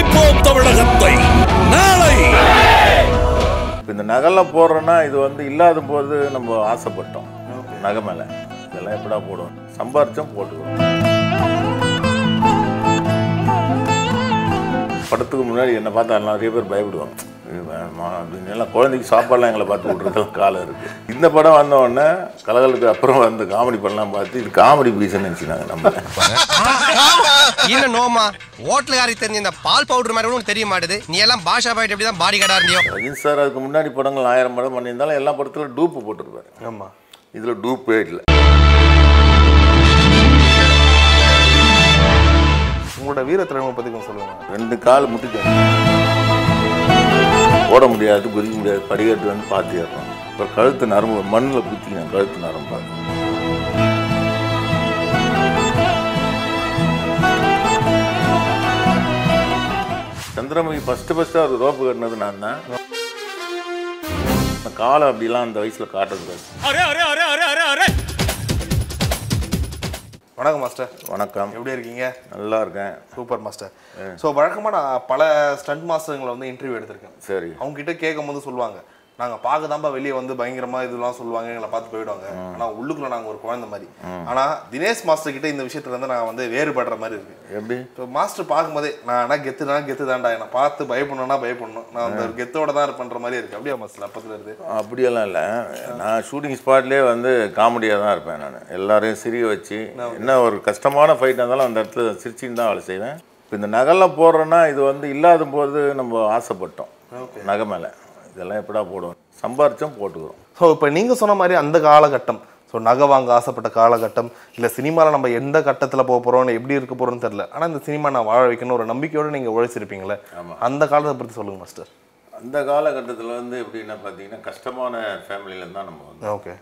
படைப்போம் தமிழகத்தை நாளை இப்போ இந்த நகைலாம் போடுறோன்னா இது வந்து இல்லாத போது நம்ம ஆசைப்பட்டோம் நகை மேலே இதெல்லாம் எப்படா போடுவோம் சம்பாரிச்சோம் போட்டுக்கிறோம் படத்துக்கு முன்னாடி என்னை பார்த்தா எல்லாம் நிறைய பேர் பயப்படுவாங்க இவன் அப்படின்னு எல்லாம் குழந்தைக்கு சாப்பாடுலாம் எங்களை பார்த்து விட்றதுலாம் காலம் இருக்குது இந்த படம் வந்த உடனே கலகலுக்கு அப்புறம் வந்து காமெடி பண்ணலாம் பார்த்து இது காமெடி பீஸ்ன்னு நினச்சினாங்க நம்ம இன்னும் நோமா ஹோட்டலுக்காரி தெரிஞ்ச இந்த பால் பவுடர் மாதிரி கூட உனக்கு தெரிய மாட்டுது நீ எல்லாம் பாஷா பாயிட்டு எப்படி தான் பாடி கடா இருந்தியோ ரஜினி சார் அதுக்கு முன்னாடி படங்கள் ஆயிரம் படம் பண்ணியிருந்தாலும் எல்லா படத்துலையும் டூப்பு போட்டிருப்பாரு ஆமா இதில் டூப்பே இல்லை உங்களோட வீரத்திறமை பத்தி கொஞ்சம் சொல்லுங்க ரெண்டு கால் முட்டிட்டேன் ஓட முடியாது குதிக்க முடியாது படிக்கட்டு வந்து பார்த்து ஏறணும் இப்போ கழுத்து நரம்பு மண்ணில் குத்தினேன் கழுத்து நரம்பு சந்திரமுகி ஃபஸ்ட்டு ஃபஸ்ட்டு அவர் ரோப்பு கட்டினது நான் தான் அந்த காலை அப்படிலாம் அந்த வயசில் காட்டக்கூடாது வணக்கம் மாஸ்டர் வணக்கம் எப்படி இருக்கீங்க நல்லா இருக்கேன் சூப்பர் மாஸ்டர் ஸோ வழக்கமாக நான் பல ஸ்டண்ட் மாஸ்டருங்களை வந்து இன்டர்வியூ எடுத்திருக்கேன் சரி அவங்க கிட்ட கேட்கும் போது சொல்லுவாங்க நாங்க பார்க்க தான்ப்பா வெளியே வந்து பயங்கரமா இதெல்லாம் சொல்லுவாங்க எங்களை பார்த்து போயிடுவாங்க ஆனா உள்ளுக்குள்ள நாங்க ஒரு குழந்தை மாதிரி ஆனா தினேஷ் மாஸ்டர் கிட்ட இந்த விஷயத்துல இருந்து நான் வந்து வேறுபடுற மாதிரி இருக்கு எப்படி ஸோ மாஸ்டர் பார்க்கும்போதே நான் ஆனால் கெத்துனா கெத்து தான்டா என்னை பார்த்து பயப்படணும்னா பயப்படணும் நான் அந்த ஒரு கெத்தோட தான் இருப்பேன்ற மாதிரி இருக்கு அப்படியே மாஸ்டர் அப்பத்துல இருந்து அப்படியெல்லாம் இல்லை நான் ஷூட்டிங் ஸ்பாட்லேயே வந்து காமெடியாக தான் இருப்பேன் நான் எல்லாரையும் சிரிக்க வச்சு என்ன ஒரு கஷ்டமான ஃபைட்டாக இருந்தாலும் அந்த இடத்துல சிரிச்சின்னு தான் வேலை செய்வேன் இப்போ இந்த நகைலாம் போடுறோன்னா இது வந்து இல்லாத போது நம்ம ஆசைப்பட்டோம் நகை மேலே இதெல்லாம் எப்படா போடுவோம் சம்பாரிச்சோம் போட்டுக்கிறோம் ஸோ இப்போ நீங்கள் சொன்ன மாதிரி அந்த காலகட்டம் ஸோ நகை வாங்க ஆசைப்பட்ட காலகட்டம் இல்லை சினிமாவில் நம்ம எந்த கட்டத்தில் போக போகிறோம் எப்படி இருக்க போகிறோம்னு தெரில ஆனால் இந்த சினிமா நான் வாழ வைக்கணும் ஒரு நம்பிக்கையோடு நீங்கள் உழைச்சிருப்பீங்களே அந்த காலத்தை பற்றி சொல்லுங்கள் மாஸ்டர் அந்த காலகட்டத்தில் வந்து எப்படின்னா பார்த்தீங்கன்னா கஷ்டமான ஃபேமிலியிலேருந்து தான் நம்ம வந்து ஓகே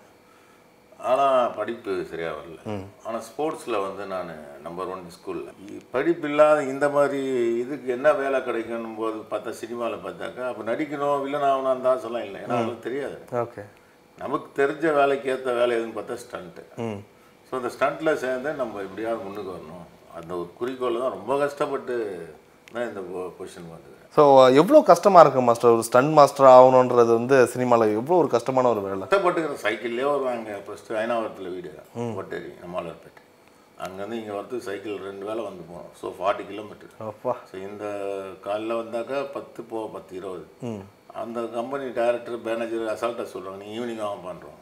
ஆனால் படிப்பு சரியாக வரல ஆனால் ஸ்போர்ட்ஸில் வந்து நான் நம்பர் ஒன் ஸ்கூலில் படிப்பு இல்லாத இந்த மாதிரி இதுக்கு என்ன வேலை கிடைக்கணும் போது பார்த்தா சினிமாவில் பார்த்தாக்கா அப்போ நடிக்கணும் வில்லன் ஆகணும் அந்த ஆசைலாம் இல்லை ஏன்னா அதெல்லாம் தெரியாது ஓகே நமக்கு தெரிஞ்ச வேலைக்கு ஏற்ற வேலை எதுன்னு பார்த்தா ஸ்டண்ட்டு ம் ஸோ அந்த ஸ்டண்ட்டில் சேர்ந்து நம்ம எப்படியாவது முன்னுக்கு வரணும் அந்த ஒரு குறிக்கோள் தான் ரொம்ப கஷ்டப்பட்டு தான் இந்த பொசிஷன் வந்தது ஸோ எவ்வளோ கஷ்டமாக இருக்கு மாஸ்டர் ஒரு ஸ்டன் மாஸ்டர் ஆகணுன்றது வந்து சினிமாவில் எவ்வளோ ஒரு கஷ்டமான ஒரு வேலை கஷ்டப்பட்டுக்கிற சைக்கிள்லேயே வருவாங்க ஃபஸ்ட்டு ஐநாவரத்தில் வீடு ஒட்டேரி நம்மாளர்பேட்டை அங்கேருந்து இங்கே வரதுக்கு சைக்கிள் ரெண்டு வேளை வந்து போகணும் ஸோ ஃபார்ட்டி கிலோமீட்டர் அப்பா ஸோ இந்த காலைல வந்தாக்கா பத்து போ பத்து இருபது அந்த கம்பெனி டைரக்டர் மேனேஜர் அசால்ட்டாக சொல்கிறாங்க நீ ஈவினிங் ஆகும் பண்ணுறோம்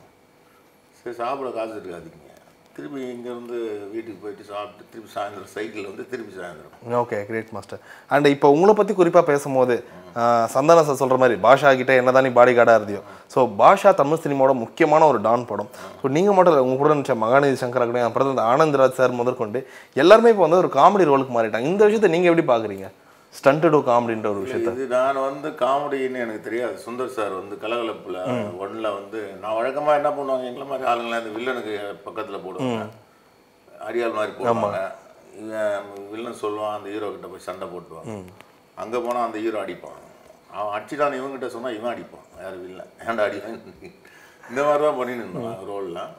சரி சாப்பிட காசு இருக்காதீங்க திருப்பி இங்கேருந்து வீட்டுக்கு போயிட்டு சாப்பிட்டு திருப்பி சாயந்தரம் சைக்கிளில் வந்து திருப்பி சாயந்தரம் ஓகே கிரேட் மாஸ்டர் அண்ட் இப்போ உங்களை பற்றி குறிப்பாக பேசும்போது ஆஹ், சந்தான சார் சொல்கிற மாதிரி பாஷா கிட்ட என்னதான் நீ பாடி கார்டாக இருந்தியோ ஸோ பாஷா தமிழ் சினிமாவோட முக்கியமான ஒரு டான் படம் ஸோ நீங்கள் மட்டும் இல்லை உங்க கூட நினச்ச மகாநிதி சங்கர் இருக்கட்டும் அப்புறம் இந்த ஆனந்த்ராஜ் சார் முதற்கொண்டு எல்லாருமே இப்போ வந்து ஒரு காமெடி ரோலுக்கு மாறிட்டாங்க இந்த விஷயத்தை நீங்கள் எப்படி பார்க்குறீங்க ஸ்டண்ட் டூ காமெடின்ற ஒரு விஷயத்த இது நான் வந்து காமெடின்னு எனக்கு தெரியாது சுந்தர் சார் வந்து கலகலப்பில் ஒன்றில் வந்து நான் வழக்கமாக என்ன பண்ணுவாங்க எங்களை மாதிரி ஆளுங்களாம் இந்த வில்லனுக்கு பக்கத்தில் போடுவாங்க அடியாள் மாதிரி போடுவாங்க இவன் வில்லன் சொல்லுவான் அந்த ஹீரோ கிட்ட போய் சண்டை போட்டுவான் அங்கே போனால் அந்த ஹீரோ அடிப்பான் அவன் அடிச்சிட்டான் இவங்கிட்ட சொன்னால் இவன் அடிப்பான் யார் வில்லன் ஏன்டா அடிப்பான் இந்த மாதிரி தான் பண்ணின்னு இருந்தான் ரோல்லாம்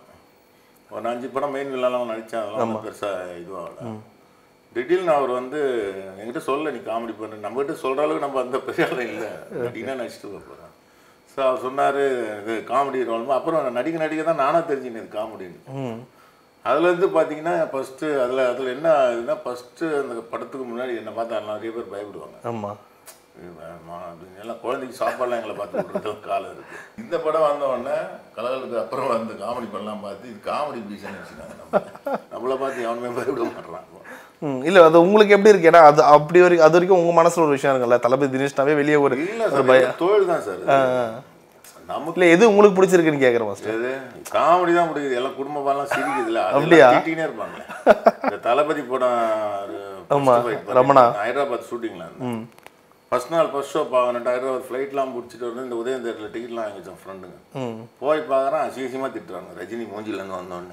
ஒரு அஞ்சு படம் மெயின் வில்லெல்லாம் நடித்தான் அதெல்லாம் பெருசாக இதுவாகல திடீர்னு அவர் வந்து என்கிட்ட சொல்ல நீ காமெடி பண்ணு நம்மகிட்ட சொல்கிற அளவுக்கு நம்ம அந்த பெரிய ஆளு இல்லை நடிகனா நடிச்சுட்டு போகிறேன் ஸோ அவர் சொன்னார் இது காமெடி ரோல் அப்புறம் நடிக்க நடிக்க தான் நானும் தெரிஞ்சுனேன் இது காமெடின்னு அதுலேருந்து பார்த்தீங்கன்னா ஃபஸ்ட்டு அதில் அதில் என்ன இதுனா ஃபஸ்ட்டு அந்த படத்துக்கு முன்னாடி என்னை பார்த்தா நிறைய பேர் பயப்படுவாங்க ஆமாம் ஆமா, அப்படின்னு எல்லாம் குழந்தைக்கு சாப்பாடுலாம் எங்களை பார்த்து விட்றதுலாம் காலம் இருக்கு இந்த படம் வந்த உடனே கலகலுக்கு அப்புறம் வந்து காமெடி பண்ணலாம் பார்த்து இது காமெடி பீஸ்ன்னு வச்சுக்காங்க நம்ம நம்மளை பார்த்து எவனுமே பயப்பட மாட்றான் ம் இல்லை அது உங்களுக்கு எப்படி இருக்கு ஏன்னா அது அப்படி வரைக்கும் அது வரைக்கும் உங்கள் மனசில் ஒரு விஷயம் இருக்குல்ல தளபதி தினேஷ்னாவே வெளியே ஒரு இல்லை சார் தொழில் தான் சார் இது. நமக்கு இல்லை எது உங்களுக்கு பிடிச்சிருக்குன்னு கேட்குறேன் மாஸ்டர் எது காமெடி தான் பிடிக்குது எல்லாம் குடும்பம்லாம் சிரிக்குதுல்ல அப்படியா? திட்டினே இருப்பாங்க இந்த தளபதி படம் ஒரு ஆமா, first fight பாத்தீங்கன்னா, ரமணா. ஹைதராபாத் ஷூட்டிங்ல இருந்தேன் ஃபர்ஸ்ட் நாள் ஃபர்ஸ்ட் ஷோ பார்க்கணும் ஹைதராபாத் ஃப்ளைட்லாம் பிடிச்சிட்டு வந்து இந்த உதயம் தேட்டரில் டிக்கெட்லாம் வாங்கி வச்சேன் ஃப்ரெண்டுங்க போய் பார்க்குறேன் அசிங்கமாக திட்டுறாங்க ரஜினி மூஞ்சிலேருந்து வந்தோடனே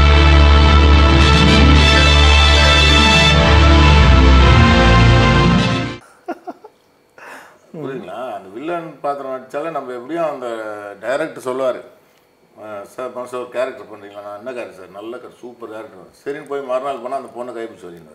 புரியுங்களா அந்த வில்லன் பாத்திரம் நடிச்சாலே நம்ம எப்படியும் அந்த டைரக்டர் சொல்லுவார் சார் மனசு ஒரு கேரக்டர் பண்ணுறீங்களா நான் என்ன கேரக்டர் சார் நல்ல கேரக்டர் சூப்பர் கேரக்டர் சரின்னு போய் மறுநாள் போனால் அந்த பொண்ணை கைப்பிடிச்சு வச்சுருந்தார்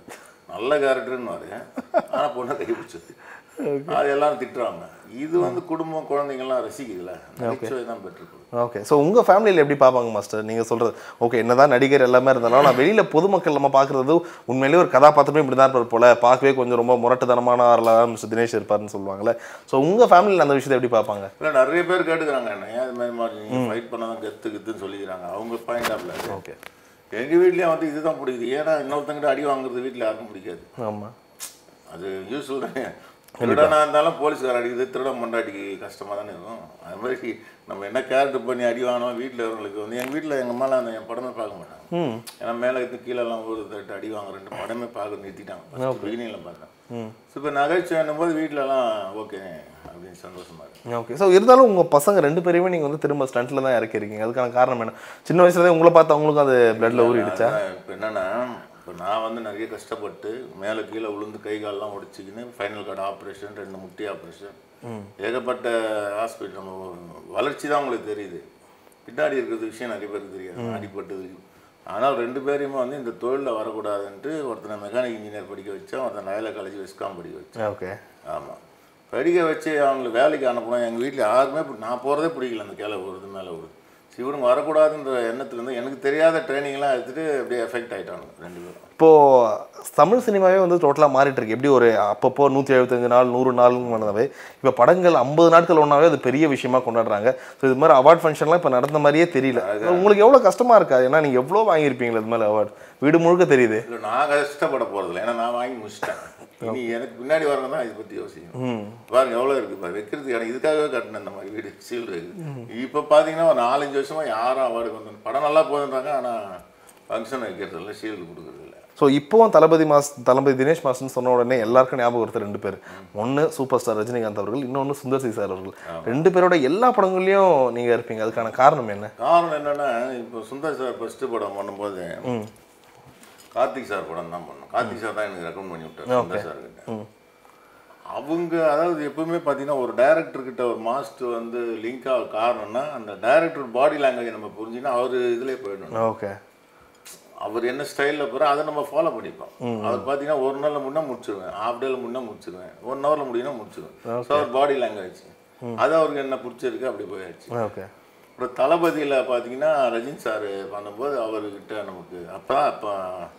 நல்ல கேரக்டர்னு ஆனால் பொண்ணை கைப்பிடிச்சது அது எல்லாரும் திட்டுறாங்க இது வந்து குடும்பம் குழந்தைங்கள்லாம் ரசிக்குதுல்ல நகைச்சுவை தான் பெற்று ஓகே ஸோ உங்கள் ஃபேமிலியில் எப்படி பார்ப்பாங்க மாஸ்டர் நீங்கள் சொல்கிறது ஓகே என்னதான் நடிகர் எல்லாமே இருந்தாலும் நான் வெளியில் பொதுமக்கள் நம்ம பார்க்குறது உண்மையிலேயே ஒரு கதாபாத்திரமே இப்படி தான் இருப்பார் போல பார்க்கவே கொஞ்சம் ரொம்ப முரட்டுத்தனமான ஆளெல்லாம் மிஸ்டர் தினேஷ் இருப்பார்னு சொல்லுவாங்கல்ல ஸோ உங்கள் ஃபேமிலியில் அந்த விஷயத்தை எப்படி பார்ப்பாங்க இல்லை நிறைய பேர் கேட்டுக்கிறாங்க என்ன ஏன் இது மாதிரி மாதிரி நீங்கள் ஃபைட் பண்ணாதான் கெத்து கெத்துன்னு சொல்லிக்கிறாங்க அவங்க பாயிண்ட் ஆஃப்ல ஓகே எங்கள் வீட்லேயும் வந்து இதுதான் பிடிக்குது ஏன்னா இன்னொருத்தங்கிட்ட அடி வாங்குறது வீட்டில் யாருக்கும் பிடிக்காது ஆமாம் அது யூஸ்ஃபுல் தானே திருடனா இருந்தாலும் போலீஸ்கார அடிக்குது திருடன் மண்டாடிக்கு கஷ்டமாக தானே இருக்கும் அது மாதிரி நம்ம என்ன கேரக்டர் பண்ணி அடி வாங்கினோம் வீட்டில் இருக்கிறவங்களுக்கு வந்து எங்கள் வீட்டில் எங்கள் அம்மாலாம் அந்த என் படமே பார்க்க மாட்டாங்க ஏன்னா மேலே இருந்து கீழெல்லாம் ஒரு தட்டு அடி வாங்க ரெண்டு படமே பார்க்க நிறுத்திட்டாங்க பிகினிங்கில் பார்த்தேன் ஸோ இப்போ நகைச்சுவைன்னும் போது வீட்டிலலாம் ஓகே அப்படின்னு சந்தோஷமா இருக்கு ஓகே ஸோ இருந்தாலும் உங்கள் பசங்க ரெண்டு பேரையுமே நீங்கள் வந்து திரும்ப ஸ்டண்ட்டில் தான் இறக்கிருக்கீங்க அதுக்கான காரணம் என்ன சின்ன வயசுலேயே உங்களை பார்த்து அவங்களுக்கும் அது பிளட்ல ஊறிடுச்சா இப்போ என்னன்னா இப்போ நான் வந்து நிறைய கஷ்டப்பட்டு மேலே கீழே விழுந்து கை கால்லாம் உடைச்சிக்கின்னு ஃபைனல் கார்டு ஆப்ரேஷன் ரெண்டு முட்டி ஆப்ரேஷன் ஏகப்பட்ட ஹாஸ்பிட்டல் நம்ம வளர்ச்சி தான் உங்களுக்கு தெரியுது பின்னாடி இருக்கிறது விஷயம் நிறைய பேருக்கு தெரியாது அடிப்பட்டது ஆனால் ரெண்டு பேரையுமே வந்து இந்த தொழிலில் வரக்கூடாதுன்ட்டு ஒருத்தனை மெக்கானிக் இன்ஜினியர் படிக்க வச்சேன் ஒருத்தன் நயல காலேஜ் விஸ்காம் படிக்க வச்சேன் ஓகே ஆமாம் படிக்க வச்சு அவங்களை வேலைக்கு அனுப்பணும் எங்கள் வீட்டில் யாருமே பி- நான் போகிறதே பிடிக்கல அந்த கிளை வருது மேலே வருது சரி இவனுங்க வரக்கூடாதுன்ற எண்ணத்துலேருந்து எனக்கு தெரியாத ட்ரைனிங்லாம் எடுத்துகிட்டு அப்படியே எஃபெக்ட் ஆகிட்டானுங்க ரெண்டு பேரும் இப்போது தமிழ் சினிமாவே வந்து டோட்டலாக மாறிட்டு இருக்கு எப்படி ஒரு அப்பப்போ நூற்றி எழுபத்தஞ்சு நாள் நூறு நாளுங்க பண்ணதாவே இப்போ படங்கள் ஐம்பது நாட்கள் ஒன்றாவே அது பெரிய விஷயமா கொண்டாடுறாங்க ஸோ இது மாதிரி அவார்ட் ஃபங்க்ஷன்லாம் இப்போ நடந்த மாதிரியே தெரியல உங்களுக்கு எவ்வளோ கஷ்டமா இருக்கா ஏன்னா நீங்கள் எவ்வளோ வாங்கியிருப்பீங்களா இது மாதிரி அவார்ட் வீடு முழுக்க தெரியுது இல்லை நான் கஷ்டப்பட போகிறதில்ல ஏன்னா நான் வாங்கி முடிச்சிட்டேன் இனி எனக்கு பின்னாடி வரணும் தான் இதை பற்றி யோசிக்கணும் பாருங்க எவ்வளோ இருக்குது பாரு வைக்கிறதுக்கு எனக்கு இதுக்காகவே கட்டினேன் இந்த மாதிரி வீடு சீல் இருக்குது இப்போ பார்த்தீங்கன்னா ஒரு நாலஞ்சு வருஷமா யாரும் அவார்டு வந்து படம் நல்லா போகுதுன்றாங்க ஆனால் ஃபங்க்ஷன் வைக்கிறது இல்லை ஷீல்டு கொடுக்குறது இல்லை ஸோ இப்போவும் தளபதி மாஸ் தளபதி தினேஷ் மாஸ்டர்னு சொன்ன உடனே எல்லாருக்கும் ஞாபகம் ஒருத்தர் ரெண்டு பேர் ஒன்று சூப்பர் ஸ்டார் ரஜினிகாந்த் அவர்கள் இன்னொன்று சுந்தர் சி சார் அவர்கள் ரெண்டு பேரோட எல்லா படங்கள்லையும் நீங்கள் இருப்பீங்க அதுக்கான காரணம் என்ன காரணம் என்னன்னா இப்போ சுந்தர் சார் ஃபர்ஸ்ட் படம் பண்ணும்போது கார்த்திக் சார் படம் தான் பண்ணோம் கார்த்திக் சார் தான் எனக்கு ரெக்கமெண்ட் பண்ணி விட்டார் சுந்தர் சார் கிட்ட அவங்க அதாவது எப்பவுமே பார்த்தீங்கன்னா ஒரு டைரக்டர் கிட்ட ஒரு மாஸ்டர் வந்து லிங்க் ஆக காரணம்னா அந்த டைரக்டர் பாடி லாங்குவேஜ் நம்ம புரிஞ்சுன்னா அவர் இதுலேயே போயிடணும் ஓகே அவர் என்ன ஸ்டைலில் போகிறோம் அதை நம்ம ஃபாலோ பண்ணிப்போம் அவர் பார்த்தீங்கன்னா ஒரு நாளில் முன்னே முடிச்சிருவேன் ஹாஃப் டேல முன்னே முடிச்சிருவேன் ஒன் ஹவரில் முடியும்னா முடிச்சிருவேன் ஸோ அவர் பாடி லாங்குவேஜ் அது அவருக்கு என்ன பிடிச்சிருக்கு அப்படி போயாச்சு ஓகே அப்புறம் தளபதியில் பார்த்தீங்கன்னா ரஜினி சார் பண்ணும்போது அவர்கிட்ட நமக்கு அப்போ தான் அப்போ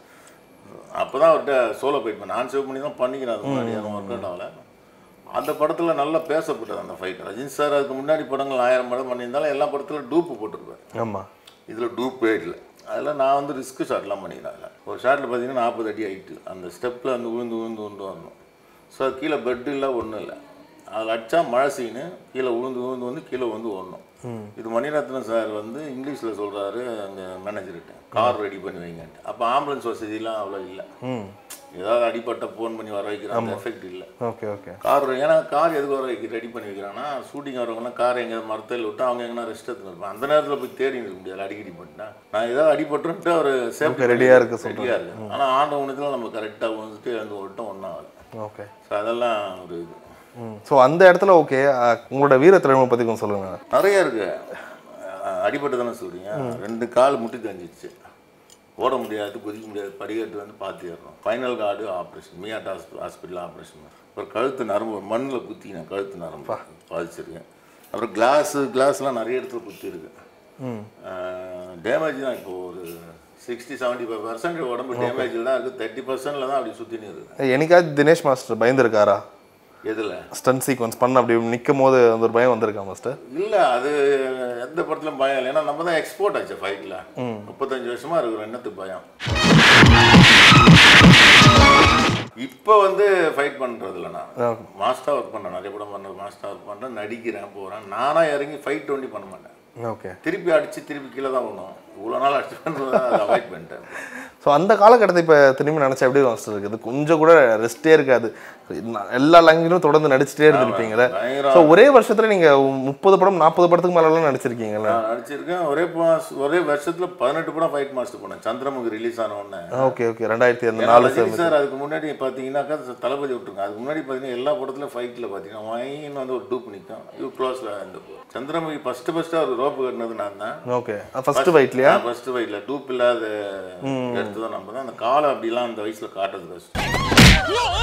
அப்போ தான் அவர்கிட்ட சோலோ ஃபைட் பண்ண நான் சேவ் பண்ணி தான் பண்ணிக்கிறேன் அது முன்னாடி அதுவும் ஒர்க் அவுட் ஆகல அந்த படத்தில் நல்லா பேசப்பட்டது அந்த ஃபைட் ரஜினி சார் அதுக்கு முன்னாடி படங்கள் ஆயிரம் படம் பண்ணியிருந்தாலும் எல்லா படத்துலையும் டூப்பு போட்டிருப்பார் ஆமாம் இதில் டூப்பே இல்லை அதில் நான் வந்து ரிஸ்க் ஷாட்லாம் பண்ணிக்கிறேன் அதில் ஒரு ஷாட்டில் பார்த்தீங்கன்னா நாற்பது அடி ஹைட்டு அந்த ஸ்டெப்பில் வந்து விழுந்து விழுந்து விழுந்து வரணும் ஸோ அது கீழே பெட் இல்லை ஒன்றும் இல்லை அதில் அடிச்சா மழை சீனு கீழே விழுந்து விழுந்து வந்து கீழே வந்து ஓடணும் இது மணிரத்னம் சார் வந்து இங்கிலீஷில் சொல்கிறாரு அங்கே மேனேஜர்கிட்ட கார் ரெடி பண்ணி வைங்கன்ட்டு அப்போ ஆம்புலன்ஸ் வசதிலாம் அவ்வளோ இல்லை ஏதாவது அடிப்பட்ட ஃபோன் பண்ணி வர வைக்கிற அந்த எஃபெக்ட் இல்லை ஓகே ஓகே கார் ஏன்னா கார் எதுக்கு வர வைக்க ரெடி பண்ணி வைக்கிறாங்கன்னா ஷூட்டிங் வரவங்கலாம் கார் எங்கே மரத்தில் விட்டு அவங்க எங்கன்னா ரெஸ்ட் எடுத்துன்னு இருப்பாங்க அந்த நேரத்தில் போய் தேடி இருக்க முடியாது அடிக்கடி பண்ணிட்டா நான் ஏதாவது அடிபட்டுன்ட்டு அவர் சேஃப்டி ரெடியா இருக்க சொல்றாரு. ரெடியாக இருக்கு ஆனால் ஆண்ட உணத்தில் நம்ம கரெக்டாக விழுந்துட்டு எழுந்து ஓட்டம் ஒன்றும் ஆகல ஓகே ஸோ அதெல்லாம் ஒரு இது ஸோ அந்த இடத்துல ஓகே உங்களோட வீர திறமை பற்றி கொஞ்சம் சொல்லுங்க நிறைய இருக்கு அஹ் அடிபட்டு தானே சொல்றீங்க ரெண்டு கால் முட்டி தஞ்சிச்சு ஓட முடியாது குதிக்க முடியாது படிக்கட்டு வந்து பார்த்து ஏறணும் final card operation MIOT hospital operation அப்புறம் கழுத்து நரம்பு மண்ணில் குத்தினேன் கழுத்து நரம்பு பாதிச்சிருக்கேன் அப்புறம் கிளாஸு கிளாஸ்லாம் நிறைய இடத்துல குத்திருக்கு டேமேஜ் தான் இப்போ ஒரு சிக்ஸ்டி செவன்ட்டி ஃபைவ் பர்சன்ட் உடம்பு டேமேஜில் தான் இருக்குது தேர்ட்டி பர்சன்டில் தான் அப்படி சுற்றினு இருக்கு என்னைக்காவது தினேஷ் மாஸ்டர் பயந்துருக்காரா எதில் ஸ்டன் சீக்வன்ஸ் பண்ண அப்படி நிற்கும் போது அந்த ஒரு பயம் வந்திருக்கா மாஸ்டர் இல்லை அது எந்த படத்துலையும் பயம் இல்லை ஏன்னா நம்ம தான் எக்ஸ்போர்ட் ஆச்சு ஃபைட்டில் முப்பத்தஞ்சு வருஷமா இருக்கிற என்னத்துக்கு பயம் இப்போ வந்து ஃபைட் பண்ணுறது இல்லை நான் மாஸ்டர் ஒர்க் பண்ணுறேன் நிறைய படம் பண்ணுறது மாஸ்டர் ஒர்க் பண்ணுறேன் நடிக்கிறேன் போகிறேன் நானாக இறங்கி ஃபைட் ஒண்டி பண்ண மாட்டேன் ஓகே திருப்பி அடித்து திருப்பி கீழே தான் விடணும் இவ்வளோ நாள் அடிச்சு பண்ணுறது அதை அவாய்ட் பண்ணிட்டேன் ஸோ அந்த காலகட்டத்தை இப்போ திரும்பி நினச்சா எப்படி மாஸ்டர் இருக்குது கொஞ்சம் கூட ரெஸ்ட்டே இருக்காது நான் எல்லா லாங்குவேஜும் தொடர்ந்து நடிச்சிட்டே இருந்திருப்பீங்களே பயங்கரம். ஸோ ஒரே வருஷத்துல நீங்க முப்பது படம் நாற்பது படத்துக்கு மேலலாம் நடிச்சிருக்கீங்களே நான் நடிச்சிருக்கேன் ஒரே மாஸ் ஒரே வருஷத்தில் பதினெட்டு படம் ஃபைட் மாஸ்டர் பண்ணேன் சந்திரமுகி ரிலீஸ் ஆன உடனே ஓகே ஓகே ரெண்டாயிரத்தி அந்த ஏன்னா நாலு ரஜினி சார் அதுக்கு முன்னாடி பார்த்தீங்கன்னாக்கா ச- தளபதி விட்டுருங்க அதுக்கு முன்னாடி பார்த்தீங்கன்னா எல்லா படத்துலையும் ஃபைட்டில் பார்த்தீங்கன்னா வைன்னு வந்து ஒரு டூப் நிற்கும் இது க்ளோஸில் இந்த சந்திரமுகி ஃபஸ்ட்டு ஃபஸ்ட்டு அவர் ரோப்பு கட்டினது நான் தான் ஓகே ஃபர்ஸ்ட் ஃபைட்லையா ஃபஸ்ட்டு ஃபைட்டில் டூப் இல்லாத எடுத்தது பார்த்து தான் நம்ம தான் அந்த காலை அப்படிலாம் அந்த வயசுல காட்டுறது கஷ்டம்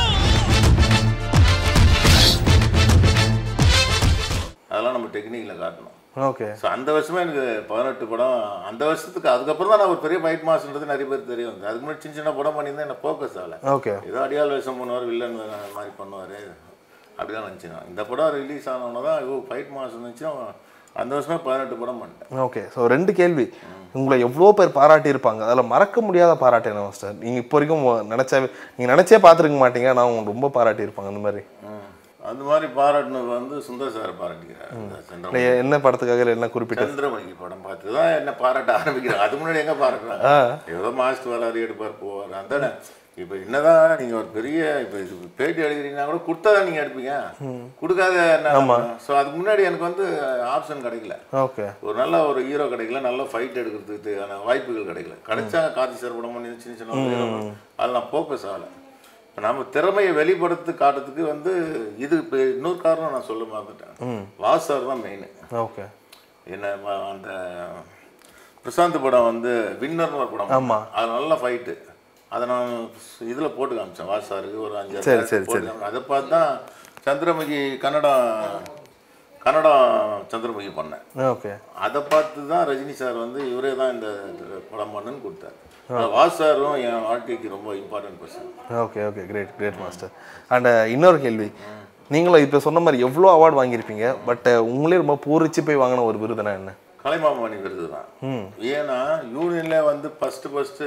அதெல்லாம் நம்ம டெக்னிக்கில் காட்டணும் ஓகே ஸோ அந்த வருஷமே எனக்கு பதினெட்டு படம் அந்த வருஷத்துக்கு அதுக்கப்புறம் தான் நான் ஒரு பெரிய ஃபைட் மாஸ்ன்றது நிறைய பேர் தெரிய வந்து அதுக்கு முன்னாடி சின்ன சின்ன படம் பண்ணியிருந்தேன் என்ன ஃபோக்கஸ் ஆகலை ஓகே ஏதோ அடியால் வேஷம் பண்ணுவார் வில்லன் மாதிரி பண்ணுவார் அப்படிதான் நினச்சேன் இந்த படம் ரிலீஸ் ஆனவொன்னே தான் ஐயோ ஃபைட் மாஸ் இருந்துச்சு அந்த வருஷமே பதினெட்டு படம் பண்ணிட்டேன் ஓகே ஸோ ரெண்டு கேள்வி உங்களை எவ்வளோ பேர் பாராட்டி இருப்பாங்க அதில் மறக்க முடியாத பாராட்டு என்ன மாஸ்டர் நீங்கள் இப்போ வரைக்கும் நினச்சாவே நீங்கள் நினச்சே பார்த்துருக்க மாட்டீங்க நான் உங்களை ரொம்ப பாராட்டி இருப்பாங்க அந்த மாதிரி ம். அந்த மாதிரி பாராட்டினது வந்து சுந்தர் சார் பாராட்டிக்கிறார் இந்த இல்லை, சந்திரமணி என்ன படத்துக்காக இல்லை, என்ன குறிப்பிட்ட சந்திரமணிக்கு படம் பார்த்து தான் என்ன பாராட்ட ஆரம்பிக்கிறாங்க அது முன்னாடி எங்க பாராட்டுறாங்க ஏதோ மாஸ்டர் வராரு எடுப்பார் போவார் அதானே இப்போ என்னதான் நீங்க ஒரு பெரிய இப்போ இது பேட்டி எடுக்கிறீங்கன்னா கூட கொடுத்தாதான் நீங்க எடுப்பீங்க கொடுக்காத என்ன ஸோ அதுக்கு முன்னாடி எனக்கு வந்து ஆப்ஷன் கிடைக்கல ஓகே ஒரு நல்ல ஒரு ஹீரோ கிடைக்கல நல்ல ஃபைட் எடுக்கிறதுக்கு தேவையான வாய்ப்புகள் கிடைக்கல கிடைச்சாங்க கார்த்தி சார் படம் பண்ணி சின்ன சின்ன hero படம். அதில் நான் ஃபோக்கஸ் ஆகலை இப்போ நம்ம திறமையை வெளிப்படுத்தி காட்டுறதுக்கு வந்து இது இப்போ இன்னொரு காரணம் நான் சொல்ல மறந்துட்டேன் வாஸ் சார் தான் மெயின் ஓகே என்ன ம- அந்த பிரசாந்த் படம் வந்து வின்னர்னு ஒரு படம் ஆமா. அது நல்ல ஃபைட்டு அதை நான் இதில் போட்டு காமிச்சேன் வாஸ் சாருக்கு ஒரு அஞ்சு சரி, ஆறு சரி, போட்டு சரி. காமிச்சேன். அதை பார்த்து தான் சந்திரமுகி கன்னடம் கன்னடம் சந்திரமுகி பண்ணேன் ஓகே அதை பார்த்து தான் ரஜினி சார் வந்து இவரே தான் இந்த படம் பண்ணுன்னு கொடுத்தாரு வாஸ் சாரும் என் வாழ்க்கைக்கு ரொம்ப important person okay okay great great master and இன்னொரு கேள்வி நீங்களும் இப்போ சொன்ன மாதிரி எவ்வளோ அவார்டு வாங்கியிருப்பீங்க பட் உங்களே ரொம்ப பூரிச்சு போய் வாங்கின ஒரு விருதுனா என்ன கலைமாமணி விருது தான் ஏன்னா யூனியன்ல வந்து ஃபஸ்ட்டு ஃபஸ்ட்டு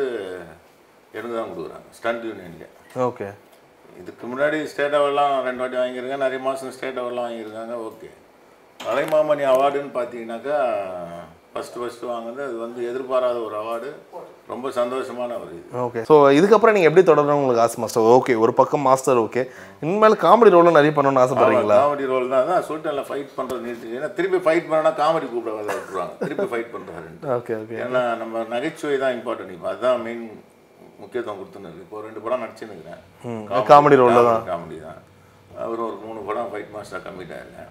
எனக்கு தான் கொடுக்குறாங்க ஸ்டண்ட் யூனியன்ல ஓகே இதுக்கு முன்னாடி ஸ்டேட் அவார்ட்லாம் ரெண்டு வாட்டி வாங்கியிருக்காங்க நிறைய மாதம் ஸ்டேட் அவார்ட்லாம் வாங்கியிருக்காங்க ஓகே கலைமாமணி அவார்டுன்னு பார்த்தீங்கன்னாக்கா ஃபஸ்ட்டு ஃபஸ்ட்டு வாங்குனது அது வந்து எதிர்பாராத ஒரு அவார்டு ரொம்ப சந்தோஷமான ஒரு இது ஓகே ஸோ இதுக்கப்புறம் நீங்கள் எப்படி தொடரணும் உங்களுக்கு ஆசை மாஸ்டர் ஓகே ஒரு பக்கம் மாஸ்டர் ஓகே இனிமேல் காமெடி ரோலும் நிறைய பண்ணணும்னு ஆசைப்படுறீங்களா காமெடி ரோல் தான் அதான் சொல்லிட்டேன்ல ஃபைட் பண்ணுறது நிறுத்தி ஏன்னா திருப்பி ஃபைட் பண்ணனா காமெடி கூப்பிட விட்டுருவாங்க திருப்பி ஃபைட் பண்ணுறாருன்ட்டு ஓகே ஓகே ஏன்னா நம்ம நகைச்சுவை தான் இம்பார்ட்டன்ட் இப்போ அதுதான் மெயின் முக்கியத்துவம் கொடுத்துன்னு இருக்கு இப்போ ரெண்டு படம் நடிச்சுன்னுக்கிறேன் comedy role ல தான். காமெடி தான் அவர் ஒரு மூணு படம் ஃபைட் மாஸ்டர் கம்மிட் ஆயிருக்கேன்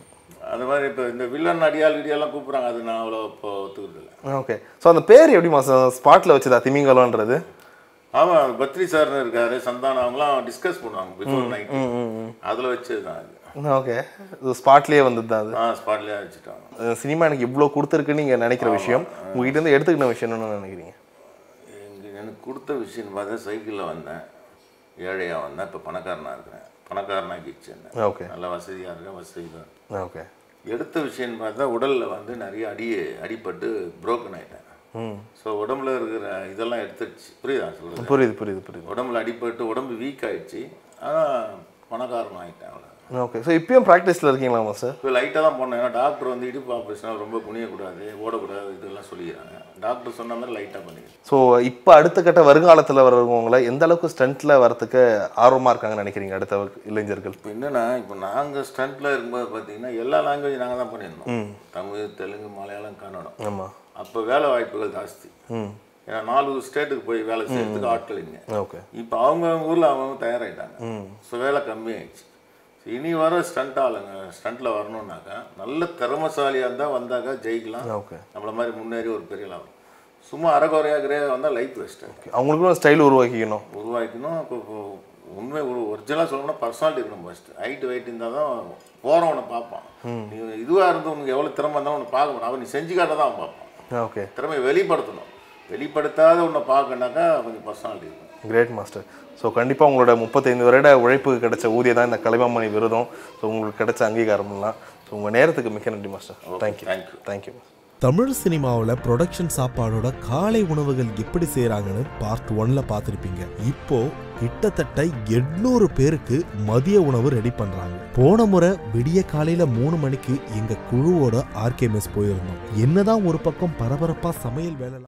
அது மாதிரி இப்போ இந்த வில்லன் அடியால் இடியாலாம் கூப்பிட்றாங்க அது நான் அவ்வளோ இப்போ ஒத்துக்கிறது இல்லை ஓகே ஸோ அந்த பேர் எப்படி மாஸ்டர் ஸ்பாட்டில் வச்சதா திமிங்கலன்றது ஆமாம் பத்ரி சார்னு இருக்காரு சந்தானம் அவங்களாம் டிஸ்கஸ் பண்ணுவாங்க பிஃபோர் நைட் அதில் வச்சது தான் அது ஓகே ஸ்பாட்லேயே வந்தது தான் அது ஆ ஸ்பாட்லேயே வச்சுட்டாங்க அஹ் சினிமா எனக்கு இவ்வளோ கொடுத்துருக்குன்னு நீங்கள் நினைக்கிற விஷயம் உங்ககிட்ட இருந்து எடுத்துக்கின விஷயம் என்ன நினைக்கிறீங்க எங்க எனக்கு கொடுத்த விஷயம் பார்த்தா சைக்கிளில் வந்தேன் ஏழையாக வந்தேன் இப்போ பணக்காரனாக இருக்கிறேன் பணக்காரனாகிடுச்சு என்ன ஓகே நல்ல வசதியாக இருக்கேன் வசதி தான் ஓகே எடுத்த விஷயம் பார்த்தா உடலில் வந்து நிறைய அடி அடிபட்டு புரோக்கன் ஆயிட்டேன் ம் ஸோ உடம்புல இருக்கிற இதெல்லாம் எடுத்துடுச்சு புரியுதா சொல்லுது புரியுது புரியுது புரியுது உடம்புல அடிபட்டு உடம்பு வீக் ஆயிடுச்சு ஆனால் பணக்காரன் ஆகிட்டேன் அவ்வளோ ஓகே ஸோ இப்பயும் ப்ராக்டிஸில் இருக்கீங்களா மாஸ்டர் இப்போ லைட்டாக தான் போனேன் ஏன்னா டாக்டர் வந்து இடுப்பு ஆப்ரேஷனால் ரொம்ப குனியக்கூடாது ஓடக்கூடாது இதெல்லாம் சொல்லிக்கிறாங்க டாக்டர் சொன்ன மாதிரி லைட்டாக பண்ணிக்கிறேன் ஸோ இப்போ அடுத்த கட்ட வருங்காலத்தில் வர்றவங்களை எந்த அளவுக்கு ஸ்டண்ட்டில் வரத்துக்கு ஆர்வமாக இருக்காங்கன்னு நினைக்கிறீங்க அடுத்த இளைஞர்கள் இப்போ என்னன்னா இப்போ நாங்கள் ஸ்டண்ட்டில் இருக்கும்போது பார்த்தீங்கன்னா எல்லா லாங்குவேஜ் நாங்கள் தான் பண்ணியிருந்தோம் தமிழ் தெலுங்கு மலையாளம் கன்னடம் ஆமாம் அப்போ வேலை வாய்ப்புகள் ஜாஸ்தி ம் ஏன்னா நாலு ஸ்டேட்டுக்கு போய் வேலை செய்யறதுக்கு ஆட்கள் இல்லை ஓகே இப்போ அவங்கவுங்க ஊரில் அவங்கவுங்க தயாராகிட்டாங்க ஸோ வேலை கம்மியாயிடுச்சு ஸோ இனி வர ஸ்டண்ட் ஆளுங்க ஸ்டண்ட்டில் வரணும்னாக்கா நல்ல திறமசாலியாக இருந்தால் வந்தாக்கா ஜெயிக்கலாம் ஓகே நம்மள மாதிரி முன்னேறி ஒரு பெரிய லாபம் சும்மா அரைக்குறையாக கிரே வந்தால் லைஃப் வேஸ்ட்டு அவங்களுக்கும் ஸ்டைல் உருவாக்கிக்கணும் உருவாக்கணும் இப்போ இப்போ உண்மை ஒரு ஒரிஜினலாக சொல்லணும்னா பர்சனாலிட்டி இருக்கணும் ஃபஸ்ட்டு ஹைட் வெயிட் இருந்தால் தான் போகிறவனை பார்ப்பான் நீ இதுவாக இருந்து உனக்கு எவ்வளோ திறமை இருந்தாலும் உன்னை பார்க்க முடியும் அவன் நீ செஞ்சு காட்ட தான் அவன் பார்ப்பான் ஓகே திறமையை வெளிப்படுத்தணும் வெளிப்படுத்தாத உன்னை பார்க்கனாக்கா கொஞ்சம் பர்சனாலிட்டி இருக்கும் கிரேட் மாஸ்டர் ஸோ கண்டிப்பாக உங்களோட முப்பத்தைந்து வருட உழைப்புக்கு கிடைச்ச ஊதியம் தான் இந்த கலைமாமணி விருதும் ஸோ உங்களுக்கு கிடைச்ச அங்கீகாரம்லாம் ஸோ உங்கள் நேரத்துக்கு மிக்க நன்றி master thank you thank you thank you Tamil சினிமாவில் ப்ரொடக்ஷன் சாப்பாடோட காலை உணவுகள் எப்படி செய்கிறாங்கன்னு பார்ட் ஒன்ல பார்த்துருப்பீங்க இப்போ கிட்டத்தட்ட எட்நூறு பேருக்கு மதிய உணவு ரெடி பண்றாங்க போன முறை விடிய காலையில மூணு மணிக்கு எங்க குழுவோட ஆர்கே மெஸ் போயிருந்தோம் என்னதான் ஒரு பக்கம் பரபரப்பா சமையல் வேலை